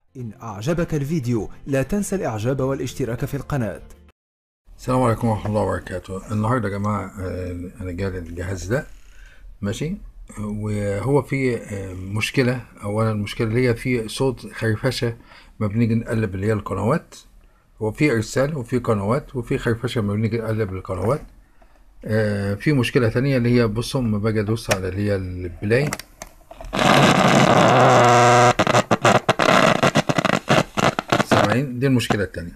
إن أعجبك الفيديو لا تنسى الإعجاب والاشتراك في القناة السلام عليكم ورحمة الله وبركاته النهاردة يا جماعة آه، أنا جاي الجهاز ده ماشي وهو في آه، مشكلة أولا المشكلة اللي هي في صوت خرفشة ما بنيجي نقلب اللي هي القنوات هو في إرسال وفي قنوات وفي خرفشة ما بنيجي نقلب القنوات آه، في مشكلة تانية اللي هي بصوا لما باجي أدوس على اللي هي البلاي سامعين دي المشكلة التانية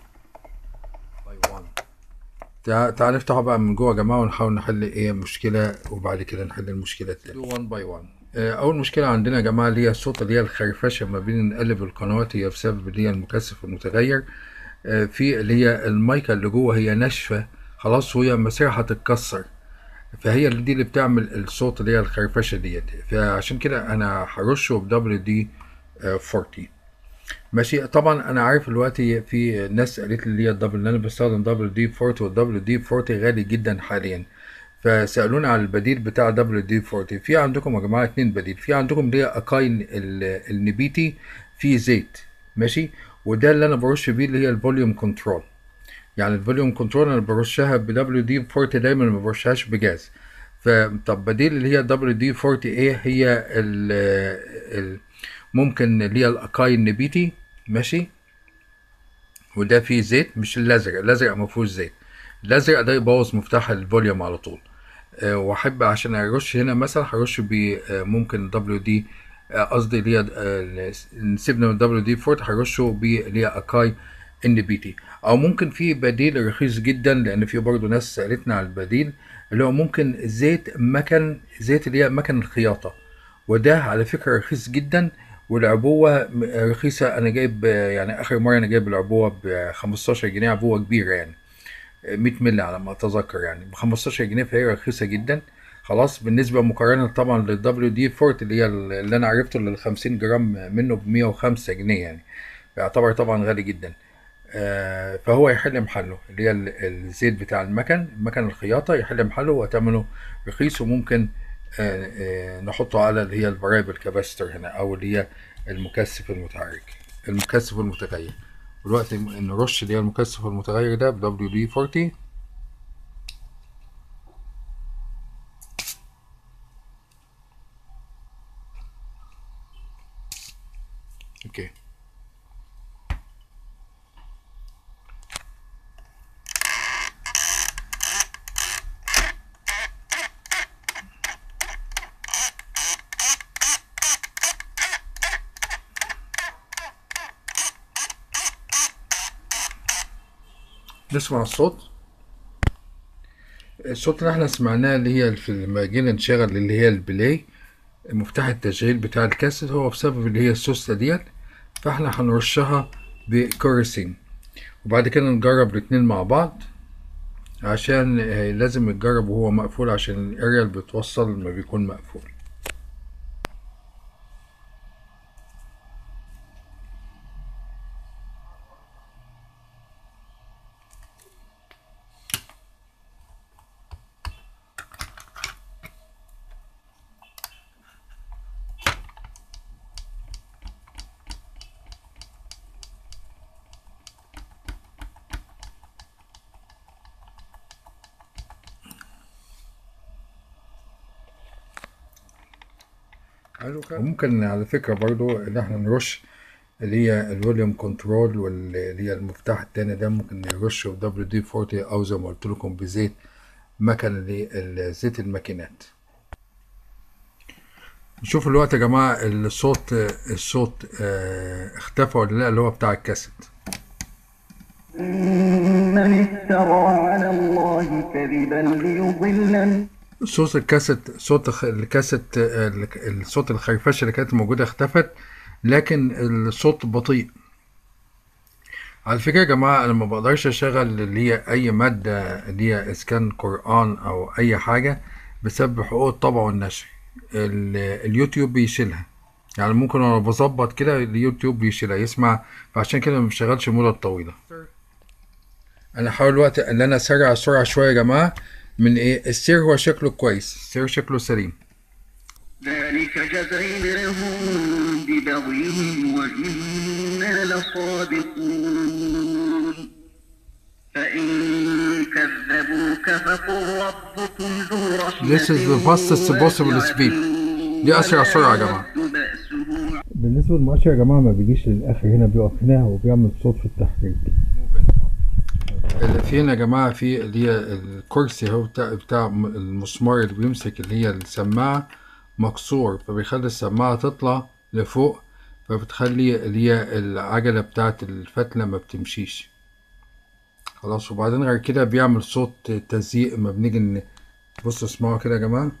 تع- تعال نفتحه بقى من جوه يا جماعه ونحاول نحل ايه مشكله وبعد كده نحل المشكله التانية 1 باي 1 اول مشكله عندنا يا جماعه اللي هي الصوت اللي هي الخرفشه ما بين نقلب القنوات هي بسبب اللي هي المكثف المتغير آه، في اللي هي المايكا اللي جوه هي ناشفه خلاص وهي مسيرها هتتكسر فهي اللي دي اللي بتعمل الصوت اللي هي الخرفشه ديت فعشان كده انا هرشه ب دبليو دي 40 ماشي طبعا انا عارف دلوقتي في ناس قالت لي اللي هي الدبل اللي انا بستخدم دبل دي 40 والدبل دي 40 غالي جدا حاليا فسالوني على البديل بتاع دبل دي 40 في عندكم يا جماعه اتنين بديل في عندكم اللي هي اكاين ال- النبيتي في زيت ماشي وده اللي انا برش بيه اللي هي الفوليوم كنترول يعني الفوليوم كنترول انا برشها ب دبليو دي 40 دايما ما برشهاش بجاز فطب بديل اللي هي دبليو دي 40 ايه هي ال ال ممكن اللي هي الاكاي النبيتي ماشي وده فيه زيت مش الازرق الازرق ما فيهوش زيت الازرق ده يبوظ مفتاح الفوليوم على طول آه، واحب عشان ارش هنا مثلا هرش ب آه، ممكن دبليو دي قصدي اللي هي آه، نسيبنا من دبليو دي 40 هرشه ب اللي هي اكاي ان بي تي او ممكن في بديل رخيص جدا لان في برضه ناس سالتنا على البديل اللي هو ممكن زيت مكن زيت اللي هي مكن الخياطه وده على فكره رخيص جدا والعبوه م- رخيصه انا جايب آه، يعني اخر مره انا جايب العبوه ب 15 جنيه عبوه كبيره يعني 100 مللي على ما اتذكر يعني ب 15 جنيه فهي رخيصه جدا خلاص بالنسبه مقارنه طبعا للدبليو دي 40 اللي هي اللي انا عرفته اللي ال 50 جرام منه ب 105 جنيه يعني يعتبر طبعا غالي جدا آه، فهو يحل محله اللي هي ال- الزيت بتاع المكن مكن الخياطه يحل محله وثمنه رخيص وممكن آه، آه، نحطه على اللي هي الفرايبل كاباستر هنا او اللي هي المكثف المتحرك المكثف المتغير دلوقتي نرش اللي هي المكثف المتغير ده ب دبليو دي 40 اوكي نسمع الصوت الصوت اللي احنا سمعناه اللي هي في لما جينا نشغل اللي هي البلاي مفتاح التشغيل بتاع الكاسيت هو بسبب اللي هي السوسته ديت فاحنا هنرشها بكورسين وبعد كده نجرب الاتنين مع بعض عشان آه، لازم يتجرب وهو مقفول عشان الاريال بتوصل لما بيكون مقفول وممكن على فكرة برضو ان احنا نرش اللي هي الفوليوم كنترول واللي هي المفتاح التاني ده ممكن نرشه ب دبليو دي 40 او زي ما قلت لكم بزيت مكن اللي ال- زيت الماكينات نشوف الوقت يا جماعة الصوت الصوت آه، اختفى ولا لا اللي هو بتاع الكاسيت من افترى على الله كذبا ليضل صوت الكاسيت صوت الخ- الكاسيت آه، ال- الصوت الخرفشة اللي كانت موجودة اختفت لكن الصوت بطيء على فكرة يا جماعة أنا ما بقدرش أشغل اللي هي أي مادة اللي هي إسكان قرآن أو أي حاجة بسبب حقوق الطبع والنشر ال- اليوتيوب بيشيلها يعني ممكن وأنا بظبط كده اليوتيوب بيشيلها يسمع فعشان كده ما بشغلش مدة طويلة أنا هحاول الوقت إن أنا أسرع السرعة شوية يا جماعة من إيه السير هو شكله كويس السير شكله سليم ذلك جزيناهم ببغيهم وإن إنا لصادقون فإن كذبوك فقل ربكم ذو رحمة This is the fastest possible speed. دي أسرع سرعة يا جماعة. بأسه بالنسبة للمؤشر يا جماعة ما بيجيش للآخر هنا بيقف هنا وبيعمل صوت في التحريك اللي في هنا يا جماعة في اللي هي الكرسي هو بتاع, بتاع المسمار اللي بيمسك اللي هي السماعة مكسور فبيخلي السماعة تطلع لفوق فبتخلي اللي هي العجلة بتاعت الفتلة ما بتمشيش خلاص وبعدين غير كده بيعمل صوت تزييق اما بنيجي ن- بصوا اسمعوا كده يا جماعة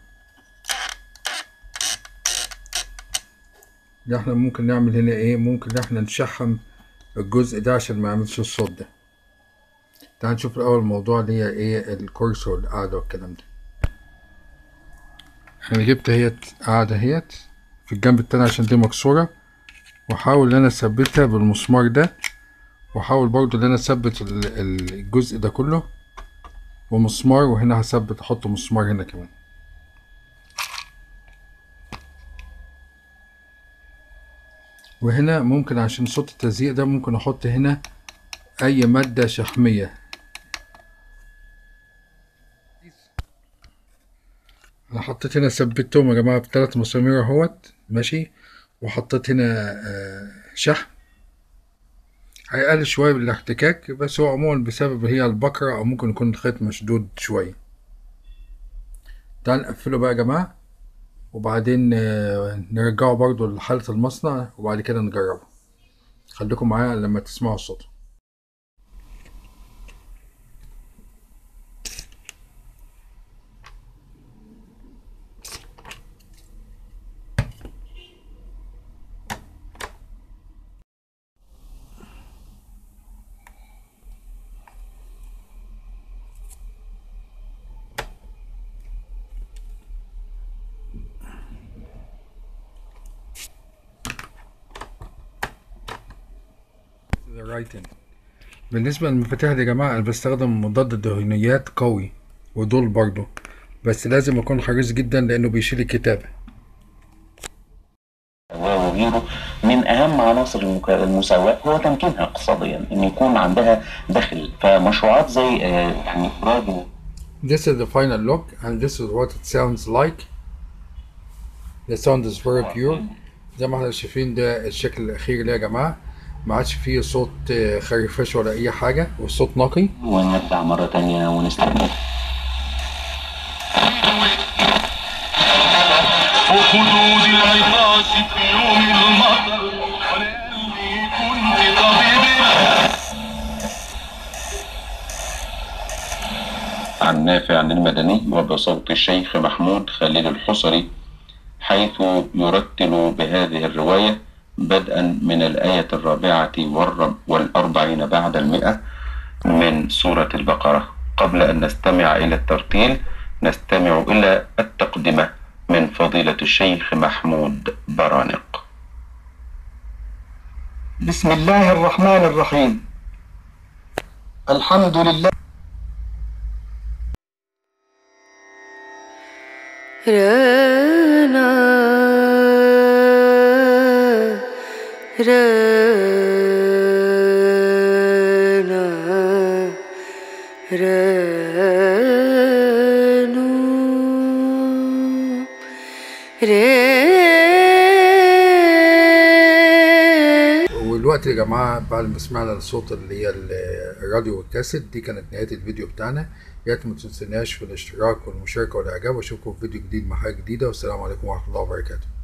ده احنا ممكن نعمل هنا ايه ممكن احنا نشحم الجزء ده عشان ما يعملش الصوت ده تعال نشوف الاول الموضوع اللي هي ايه الكرسي والقعدة والكلام ده انا جبت اهيت قاعدة اهيت في الجنب التاني عشان دي مكسورة واحاول ان انا اثبتها بالمسمار ده واحاول برضو ان انا اثبت ال- ال- الجزء ده كله ومسمار وهنا هثبت احط مسمار هنا كمان وهنا ممكن عشان صوت التزييق ده ممكن احط هنا اي مادة شحمية انا حطيت هنا ثبتهم يا جماعة بثلاث مسامير اهوت ماشي وحطيت هنا آه، شحم هيقلل شوية بالاحتكاك بس هو عموما بسبب هي البكرة أو ممكن يكون الخيط مشدود شوية تعال نقفله بقى يا جماعة وبعدين آه، نرجعه برضو لحالة المصنع وبعد كده نجربه خليكم معايا لما تسمعوا الصوت the writing. بالنسبة للمفاتيح دي يا جماعة أنا بستخدم مضاد دهنيات قوي ودول برضو بس لازم أكون حريص جدا لأنه بيشيل الكتابة وغيره من اهم عناصر المكا- المساواه هو تمكينها اقتصاديا ان يكون عندها دخل فمشروعات زي آه، يعني راديو This is the final look and this is what it sounds like The sound is very pure زي ما احنا شايفين ده الشكل الأخير ليه يا جماعة ما عادش فيه صوت آه، خرفشة ولا أي حاجة والصوت نقي ونرجع مره تانية ونستعمل وخدود العطاس في يوم المطر ولأني كنت طبيبا عن نافع عن المدني وبصوت الشيخ محمود خليل الحصري حيث يرتل بهذه الرواية بدءا من الآية الرابعة والر- والأربعين بعد المئة من سورة البقرة قبل أن نستمع إلى الترتيل نستمع إلى التقدمة من فضيلة الشيخ محمود برانق بسم الله الرحمن الرحيم الحمد لله رنا رنا رنو ري والوقت يا جماعة بعد ما سمعنا الصوت اللي هي ال- الراديو والكاسيت دي كانت نهاية الفيديو بتاعنا يا ريت ما تنسوناش في الاشتراك والمشاركة والإعجاب وأشوفكم في فيديو جديد مع حاجة جديدة والسلام عليكم ورحمة الله وبركاته